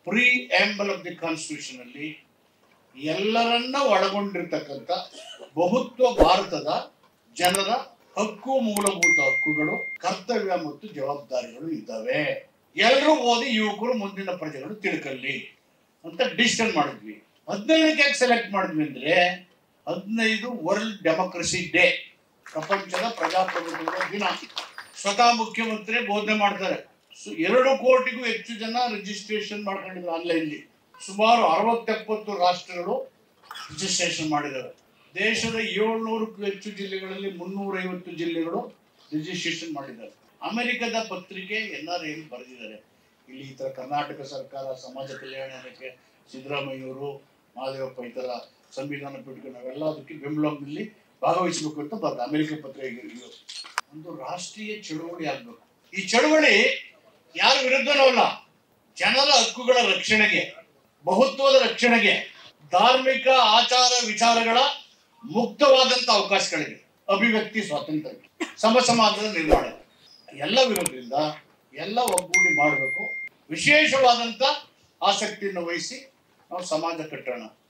Pre preamble of the constitution ಅಲ್ಲಿ ಎಲ್ಲರನ್ನ ಒಳಗೊಂಡಿರ್ತಕ್ಕಂಥ ಬಹುತ್ವ ಭಾರತದ ಜನರ ಹಕ್ಕು ಮೂಲಭೂತ ಹಕ್ಕುಗಳು ಕರ್ತವ್ಯ ಮತ್ತು ಜವಾಬ್ದಾರಿಗಳು ಇದ್ದಾವೆ ಎಲ್ಲರೂ ಓದಿ ಯುವಕರು ಮುಂದಿನ ಪ್ರಜೆಗಳು ತಿಳ್ಕೊಳ್ಳಿ ಅಂತ ಡಿಸಿಷನ್ ಮಾಡಿದ್ವಿ ಹದಿನೈದಕ್ಕೆ ಯಾಕೆ ಸೆಲೆಕ್ಟ್ ಮಾಡಿದ್ವಿ ಅಂದ್ರೆ ಹದಿನೈದು ವರ್ಲ್ಡ್ ಡೆಮೋಕ್ರಸಿ ಡೇ ಪ್ರಪಂಚದ ಪ್ರಜಾಪ್ರಭುತ್ವದ ದಿನ ಸ್ವತಃ ಮುಖ್ಯಮಂತ್ರಿ ಬೋಧನೆ ಮಾಡ್ತಾರೆ ಸು- ಎರಡು ಕೋಟಿಗೂ ಹೆಚ್ಚು ಜನ ರಿಜಿಸ್ಟ್ರೇಷನ್ ಮಾಡ್ಕೊಂಡಿದ್ರು ಆನ್ಲೈನ್ಲಿ ಸುಮಾರು ಅರವತ್ತೆಪ್ಪತ್ತು ರಾಷ್ಟ್ರಗಳು ರಿಜಿಸ್ಟ್ರೇಷನ್ ಮಾಡಿದ್ದಾರೆ ದೇಶದ ಏಳ್ನೂರಕ್ಕೂ ಹೆಚ್ಚು ಜಿಲ್ಲೆಗಳಲ್ಲಿ ಮುನ್ನೂರೈವತ್ತು ಜಿಲ್ಲೆಗಳು ರಿಜಿಸ್ಟ್ರೇಷನ್ ಮಾಡಿದ್ದಾರೆ ಅಮೆರಿಕದ ಪತ್ರಿಕೆ ಎನ್ ಆರ್ ಎಲ್ ಬರೆದಿದ್ದಾರೆ ಇಲ್ಲಿ ಈ ತರ ಕರ್ನಾಟಕ ಸರ್ಕಾರ ಸಮಾಜ ಕಲ್ಯಾಣ ಇಲಾಖೆ ಸಿದ್ದರಾಮಯ್ಯವರು ಮಹಾದೇವಪ್ಪ ಈ ತರ ಸಂವಿಧಾನ ಪೀಠಕ್ಕೆ ನಾವೆಲ್ಲ ಅದಕ್ಕೆ ಬೆಂಬಲದಲ್ಲಿ ಭಾಗವಹಿಸಬೇಕು ಅಂತ ಬರ್ದ ಅಮೆರಿಕ ಪತ್ರಿಕೆ ಇದು. ಒಂದು ರಾಷ್ಟ್ರೀಯ ಚಳುವಳಿ ಆಗ್ಬೇಕು ಈ ಚಳುವಳಿ ಯಾರ ವಿರುದ್ಧನೂ ಅಲ್ಲ ಜನರ ಹಕ್ಕುಗಳ ರಕ್ಷಣೆಗೆ ಬಹುತ್ವದ ರಕ್ಷಣೆಗೆ ಧಾರ್ಮಿಕ ಆಚಾರ ವಿಚಾರಗಳ ಮುಕ್ತವಾದಂತ ಅವಕಾಶಗಳಿಗೆ ಅಭಿವ್ಯಕ್ತಿ ಸ್ವಾತಂತ್ರ್ಯಕ್ಕೆ ಸಮ ಸಮಾಜದ ನಿರ್ಮಾಣ ಎಲ್ಲವಿರೋದ್ರಿಂದ ಎಲ್ಲ ಒಗ್ಗೂಡಿ ಮಾಡಬೇಕು ವಿಶೇಷವಾದಂತ ಆಸಕ್ತಿಯನ್ನು ವಹಿಸಿ ನಾವು ಸಮಾಜ ಕಟ್ಟೋಣ